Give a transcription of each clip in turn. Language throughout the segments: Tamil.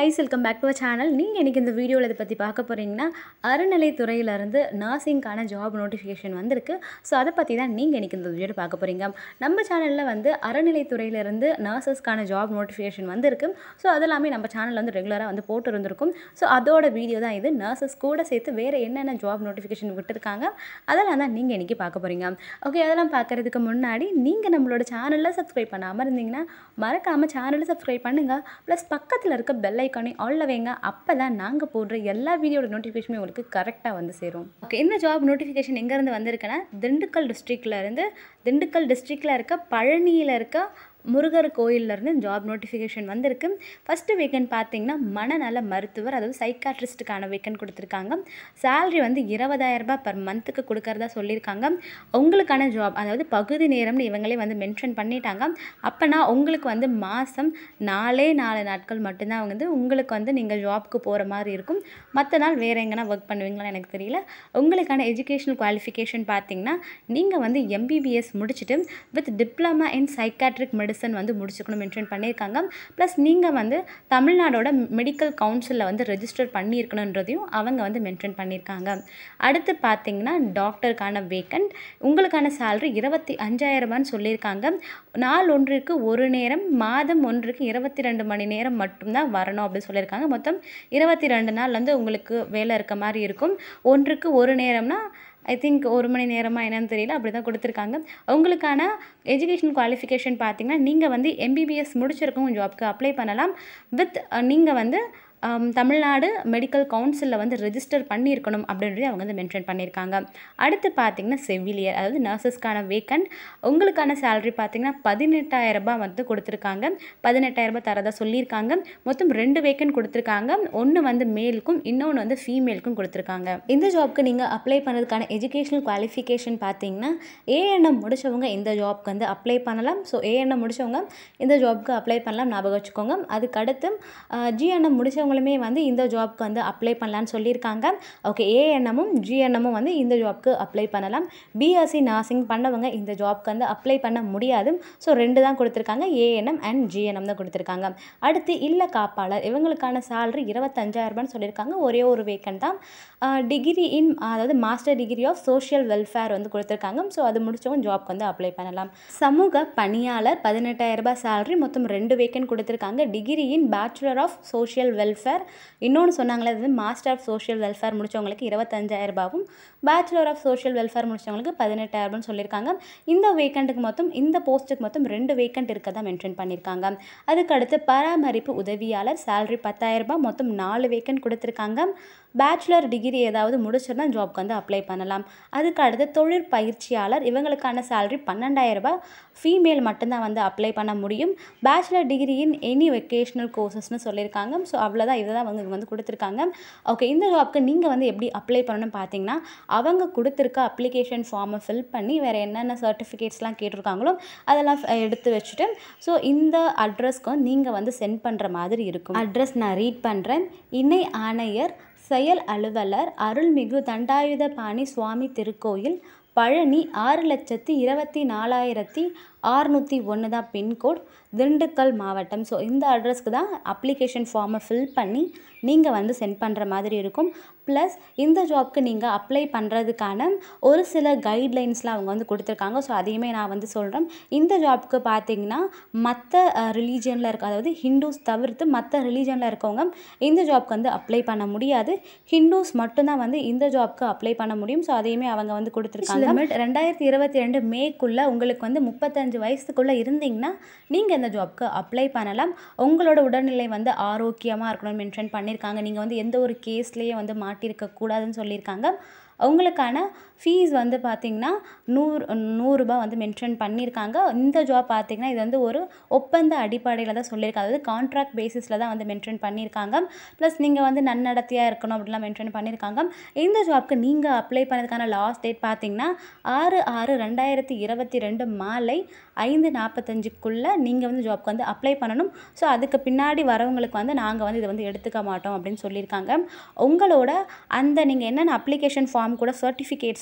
guys welcome back to a channel நீங்கள் எனக்கு இந்த வீடியோவில் இதை பற்றி பார்க்க போகிறீங்கன்னா அறநிலைத்துறையிலேருந்து நர்சிங்க்கான ஜாப் நோட்டிஃபிகேஷன் வந்திருக்கு ஸோ அதை பற்றி தான் நீங்கள் எனக்கு இந்த வீடியோ பார்க்க போகிறீங்க நம்ம சேனலில் வந்து அறநிலைத்துறையிலேருந்து நர்சஸ்க்கான ஜாப் நோட்டிஃபிகேஷன் வந்திருக்கு ஸோ அதெல்லாமே நம்ம சேனலில் வந்து ரெகுலராக வந்து போட்டு இருந்திருக்கும் ஸோ அதோட வீடியோ தான் இது நர்சஸ் கூட சேர்த்து வேறு என்னென்ன ஜாப் நோட்டிஃபிகேஷன் விட்டுருக்காங்க அதெல்லாம் தான் நீங்கள் இன்றைக்கி பார்க்க போகிறீங்க ஓகே அதெல்லாம் பார்க்குறதுக்கு முன்னாடி நீங்கள் நம்மளோட சேனலில் சப்ஸ்கிரைப் பண்ணாமல் இருந்தீங்கன்னா மறக்காமல் சேனலை சப்ஸ்கிரைப் பண்ணுங்கள் ப்ளஸ் பக்கத்தில் இருக்க பெல் ஐக்கானே ஆல்ல வைங்க அப்போ தான் நாங்கள் போடுற எல்லா வீடியோட நோட்டிஃபிகேஷனுமே உங்களுக்கு கரெக்டாக வந்து சேரும் ஓகே இந்த ஜாப் நோட்டிஃபிகேஷன் எங்கேருந்து வந்திருக்குன்னா திண்டுக்கல் டிஸ்ட்ரிக்டில் இருந்து திண்டுக்கல் டிஸ்ட்ரிக்டில் இருக்க பழனியில் இருக்க முருகர் கோயிலேருந்து ஜாப் நோட்டிஃபிகேஷன் வந்திருக்கு ஃபஸ்ட்டு வேக்கன்ட் பார்த்தீங்கன்னா மனநல மருத்துவர் அதாவது சைக்காட்ரிஸ்ட்டுக்கான வேக்கன்ட் கொடுத்துருக்காங்க சேலரி வந்து இருபதாயிரம் ரூபாய் பர் மந்த்துக்கு கொடுக்கறதா சொல்லியிருக்காங்க உங்களுக்கான ஜாப் அதாவது பகுதி நேரம்னு இவங்களே வந்து மென்ஷன் பண்ணிட்டாங்க அப்போனா உங்களுக்கு வந்து மாதம் நாலே நாலு நாட்கள் மட்டும்தான் வந்து உங்களுக்கு வந்து நீங்கள் ஜாப்க்கு போகிற மாதிரி இருக்கும் மற்ற நாள் வேறு எங்கன்னா ஒர்க் பண்ணுவீங்களான்னு எனக்கு தெரியல உங்களுக்கான எஜுகேஷனல் குவாலிஃபிகேஷன் பார்த்தீங்கன்னா நீங்கள் வந்து எம்பிபிஎஸ் முடிச்சுட்டு with diploma in psychiatric medicine வந்து முடிச்சுக்கணும் மென்ஷன் பண்ணியிருக்காங்க ப்ளஸ் நீங்கள் வந்து தமிழ்நாடோட மெடிக்கல் கவுன்சிலில் வந்து ரெஜிஸ்டர் பண்ணியிருக்கணுன்றதையும் அவங்க வந்து மென்ஷன் பண்ணியிருக்காங்க அடுத்து பார்த்தீங்கன்னா டாக்டருக்கான வேக்கண்ட் உங்களுக்கான சேலரி இருபத்தி அஞ்சாயிரரூபான்னு சொல்லியிருக்காங்க நாள் ஒன்றுக்கு ஒரு நேரம் மாதம் ஒன்றுக்கு இருபத்தி ரெண்டு மணி நேரம் மட்டும்தான் வரணும் அப்படின்னு சொல்லியிருக்காங்க மொத்தம் இருபத்தி ரெண்டு நாள் வந்து உங்களுக்கு வேலை இருக்க மாதிரி இருக்கும் ஒன்றுக்கு ஒரு நேரம்னா ஐ திங்க் ஒரு மணி நேரமாக என்னன்னு தெரியல அப்படி தான் கொடுத்துருக்காங்க உங்களுக்கான எஜுகேஷன் குவாலிஃபிகேஷன் பார்த்தீங்கன்னா நீங்கள் வந்து எம்பிபிஎஸ் முடிச்சிருக்கவங்க ஜாப்க்கு அப்ளை பண்ணலாம் வித் நீங்கள் வந்து தமிழ்நாடு மெடிக்கல் கவுன்சிலில் வந்து ரெஜிஸ்டர் பண்ணியிருக்கணும் அப்படின்றத அவங்க வந்து மென்ஷன் பண்ணியிருக்காங்க அடுத்து பார்த்தீங்கன்னா செவிலியர் அதாவது நர்சஸ்க்கான வேக்கண்ட் உங்களுக்கான சேலரி பார்த்தீங்கன்னா பதினெட்டாயிரம் ரூபாய் வந்து கொடுத்துருக்காங்க பதினெட்டாயிரம் ரூபாய் தரதா சொல்லியிருக்காங்க மொத்தம் ரெண்டு வேக்கண்ட் கொடுத்துருக்காங்க ஒன்று வந்து மேலுக்கும் இன்னொன்று வந்து ஃபீமேலுக்கும் கொடுத்துருக்காங்க இந்த ஜாப்க்கு நீங்கள் அப்ளை பண்ணுறதுக்கான எஜுகேஷனல் குவாலிஃபிகேஷன் பார்த்தீங்கன்னா ஏஎன்எம் முடிச்சவங்க இந்த ஜாப்க்கு வந்து அப்ளை பண்ணலாம் ஸோ ஏஎன்எம் முடிச்சவங்க இந்த ஜாப்க்கு அப்ளை பண்ணலாம் ஞாபகம் வச்சுக்கோங்க அதுக்கடுத்து ஜிஎன்எம் முடிச்சவங்க அவங்களுமே வந்து இந்த ஜாப்க்கு வந்து அப்ளை பண்ணலான்னு சொல்லியிருக்காங்க ஓகே ஏஎன்எம்மும் ஜிஎன்எம்மும் வந்து இந்த ஜாப்க்கு அப்ளை பண்ணலாம் பிஎஸ்சி நர்சிங் பண்ணவங்க இந்த ஜாப்க்கு வந்து அப்ளை பண்ண முடியாது ஸோ ரெண்டு தான் கொடுத்துருக்காங்க ஏஎன்எம் அண்ட் ஜிஎன்எம் தான் கொடுத்துருக்காங்க அடுத்து இல்ல காப்பாளர் இவங்களுக்கான சேலரி இருபத்தஞ்சாயிரரூபான்னு சொல்லியிருக்காங்க ஒரே ஒரு வேக்கண்ட் தான் டிகிரி இன் அதாவது master degree of social welfare வந்து கொடுத்துருக்காங்க ஸோ அது முடிச்சவங்க ஜாப்க்கு வந்து அப்ளை பண்ணலாம் சமூக பணியாளர் பதினெட்டாயிரரூபா சேலரி மொத்தம் ரெண்டு வேக்கண்ட் கொடுத்துருக்காங்க degree in bachelor of social welfare welfare இன்னொன்று சொன்னாங்களே அது மாஸ்டர் ஆஃப் சோஷியல் வெல்ஃபேர் முடித்தவங்களுக்கு இருபத்தஞ்சாயிரம் ரூபாவும் பேச்சுலர் ஆஃப் சோஷியல் வெல்ஃபேர் முடித்தவங்களுக்கு பதினெட்டாயிரரூபான்னு சொல்லியிருக்காங்க இந்த வேக்கண்ட்டுக்கு மொத்தம் இந்த போஸ்ட்டுக்கு மொத்தம் ரெண்டு வேக்கண்ட் இருக்கதான் மென்ஷன் பண்ணியிருக்காங்க அதுக்கடுத்து பராமரிப்பு உதவியாளர் சேலரி பத்தாயிரரூபா மொத்தம் நாலு வேக்கண்ட் கொடுத்துருக்காங்க பேச்சுலர் டிகிரி ஏதாவது முடிச்சிருந்தா ஜாப்க்கு வந்து அப்ளை பண்ணலாம் அதுக்கு அடுத்து தொழில் பயிற்சியாளர் இவங்களுக்கான சேலரி பன்னெண்டாயிரரூபா ஃபீமேல் மட்டும்தான் வந்து அப்ளை பண்ண முடியும் bachelor degree in any vocational கோர்சஸ்னு சொல்லியிருக்காங்க ஸோ அவ்வளோதான் இதை தான் அவங்க வந்து கொடுத்துருக்காங்க ஓகே இந்த ஜாப்க்கு நீங்கள் வந்து எப்படி அப்ளை பண்ணணும்னு பார்த்தீங்கன்னா அவங்க கொடுத்துருக்க அப்ளிகேஷன் ஃபார்மை ஃபில் பண்ணி வேறு என்னென்ன சர்டிஃபிகேட்ஸ்லாம் கேட்டிருக்காங்களோ அதெல்லாம் எடுத்து வச்சுட்டு ஸோ இந்த அட்ரஸ்க்கு நீங்கள் வந்து சென்ட் பண்ணுற மாதிரி இருக்கும் அட்ரஸ் நான் ரீட் பண்ணுறேன் இணை ஆணையர் செயல் அலுவலர் அருள்மிகு தண்டாயுதபாணி சுவாமி திருக்கோயில் பழனி ஆறு லட்சத்தி இருபத்தி நாலாயிரத்தி ஆறுநூற்றி ஒன்று தான் பின்கோட் திண்டுக்கல் மாவட்டம் ஸோ இந்த அட்ரஸ்க்கு தான் அப்ளிகேஷன் ஃபார்மை ஃபில் பண்ணி நீங்கள் வந்து சென்ட் பண்ணுற மாதிரி இருக்கும் ப்ளஸ் இந்த ஜாப்க்கு நீங்கள் அப்ளை பண்ணுறதுக்கான ஒரு சில கைட்லைன்ஸ்லாம் அவங்க வந்து கொடுத்துருக்காங்க ஸோ அதையுமே நான் வந்து சொல்கிறேன் இந்த ஜாப்க்கு பார்த்தீங்கன்னா மற்ற ரிலீஜியனில் இருக்க அதாவது ஹிந்துஸ் தவிர்த்து மற்ற ரிலீஜனில் இருக்கவங்க இந்த ஜாப்க்கு வந்து அப்ளை பண்ண முடியாது ஹிந்துஸ் மட்டும்தான் வந்து இந்த ஜாப்க்கு அப்ளை பண்ண முடியும் ஸோ அதையுமே அவங்க வந்து கொடுத்துருக்காங்க லிமிட் ரெண்டாயிரத்தி இருபத்தி ரெண்டு மேக்குள்ளே உங்களுக்கு வந்து முப்பத்தஞ்சு வயசுக்குள்ளே இருந்தீங்கன்னா நீங்கள் இந்த ஜாப்க்கு அப்ளை பண்ணலாம் உங்களோட உடல்நிலை வந்து ஆரோக்கியமாக இருக்கணும்னு மென்ஷன் பண்ணியிருக்காங்க நீங்கள் வந்து எந்த ஒரு கேஸ்லேயே வந்து மாட்டியிருக்கக்கூடாதுன்னு சொல்லியிருக்காங்க உங்களுக்கான ஃபீஸ் வந்து பார்த்திங்கன்னா நூறு நூறுரூபா வந்து மென்ஷன் பண்ணியிருக்காங்க இந்த ஜாப் பார்த்திங்கன்னா இது வந்து ஒரு ஒப்பந்த அடிப்படையில் தான் சொல்லியிருக்காங்க அதாவது கான்ட்ராக்ட் பேசிஸில் தான் வந்து மென்ஷன் பண்ணியிருக்காங்க ப்ளஸ் நீங்கள் வந்து நன்னடத்தையாக இருக்கணும் அப்படிலாம் மென்ஷன் பண்ணியிருக்காங்க இந்த ஜாப்க்கு நீங்கள் அப்ளை பண்ணதுக்கான லாஸ்ட் டேட் பார்த்திங்கன்னா ஆறு ஆறு ரெண்டாயிரத்தி இருபத்தி ரெண்டு மாலை ஐந்து நாற்பத்தஞ்சுக்குள்ளே நீங்கள் வந்து ஜாப்க்கு வந்து அப்ளை பண்ணணும் ஸோ அதுக்கு பின்னாடி வரவங்களுக்கு வந்து நாங்கள் வந்து இதை வந்து எடுத்துக்க மாட்டோம் அப்படின்னு சொல்லியிருக்காங்க உங்களோட அந்த நீங்கள் என்னென்ன அப்ளிகேஷன் ஃபார்ம் கூட சர்டிஃபிகேட்ஸ்லாம்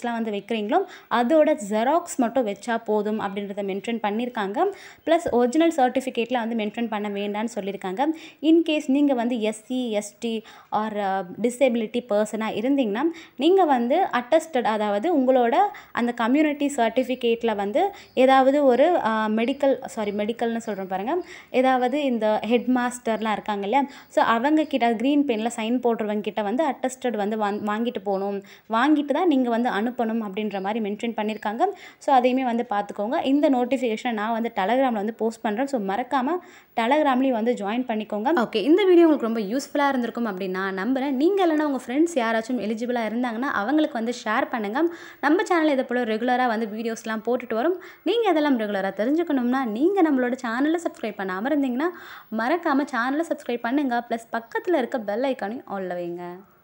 சர்டிஃபிகேட்ஸ்லாம் வந்து வைக்கிறீங்களோ அதோட ஜெராக்ஸ் மட்டும் வச்சா போதும் அப்படின்றத மென்ஷன் பண்ணியிருக்காங்க ப்ளஸ் ஒரிஜினல் சர்டிஃபிகேட்டில் வந்து மென்ஷன் பண்ண வேண்டாம்னு சொல்லியிருக்காங்க இன்கேஸ் நீங்கள் வந்து எஸ்சி எஸ்டி ஆர் டிசேபிலிட்டி பர்சனாக இருந்தீங்கன்னா நீங்கள் வந்து அட்டஸ்டட் அதாவது உங்களோட அந்த கம்யூனிட்டி சர்டிஃபிகேட்டில் வந்து ஏதாவது ஒரு மெடிக்கல் சாரி மெடிக்கல்னு சொல்கிறோம் பாருங்கள் ஏதாவது இந்த ஹெட் மாஸ்டர்லாம் இருக்காங்க இல்லையா ஸோ அவங்க கிட்ட க்ரீன் பெனில் சைன் போடுறவங்க கிட்ட வந்து அட்டஸ்டட் வந்து வாங் வாங்கிட்டு போகணும் வாங்கிட்டு தான் நீங்கள் வந்து அனுப்பணும் அப்படின்ற மாதிரி மென்ஷன் பண்ணியிருக்காங்க ஸோ அதையுமே வந்து பார்த்துக்கோங்க இந்த நோட்டிஃபிகேஷனை நான் வந்து டெலகிராமில் வந்து போஸ்ட் பண்ணுறேன் ஸோ மறக்காமல் டெலகிராம்லேயும் வந்து ஜாயின் பண்ணிக்கோங்க ஓகே இந்த வீடியோ உங்களுக்கு ரொம்ப யூஸ்ஃபுல்லாக இருந்திருக்கும் அப்படின்னு நான் நம்புகிறேன் நீங்கள் இல்லைனா உங்கள் ஃப்ரெண்ட்ஸ் யாராச்சும் எலிஜிபிளாக இருந்தாங்கன்னா அவங்களுக்கு வந்து ஷேர் பண்ணுங்கள் நம்ம சேனல் இதை போல் ரெகுலராக வந்து வீடியோஸ்லாம் போட்டுட்டு வரும் நீங்கள் அதெல்லாம் ரெகுலராக தெரிஞ்சுக்கணும்னா நீங்கள் நம்மளோட சேனலை சப்ஸ்கிரைப் பண்ணாமல் இருந்தீங்கன்னா மறக்காமல் சேனலை சப்ஸ்கிரைப் பண்ணுங்கள் ப்ளஸ் பக்கத்தில் இருக்க பெல் ஐக்கானையும் ஆல்ல வைங்க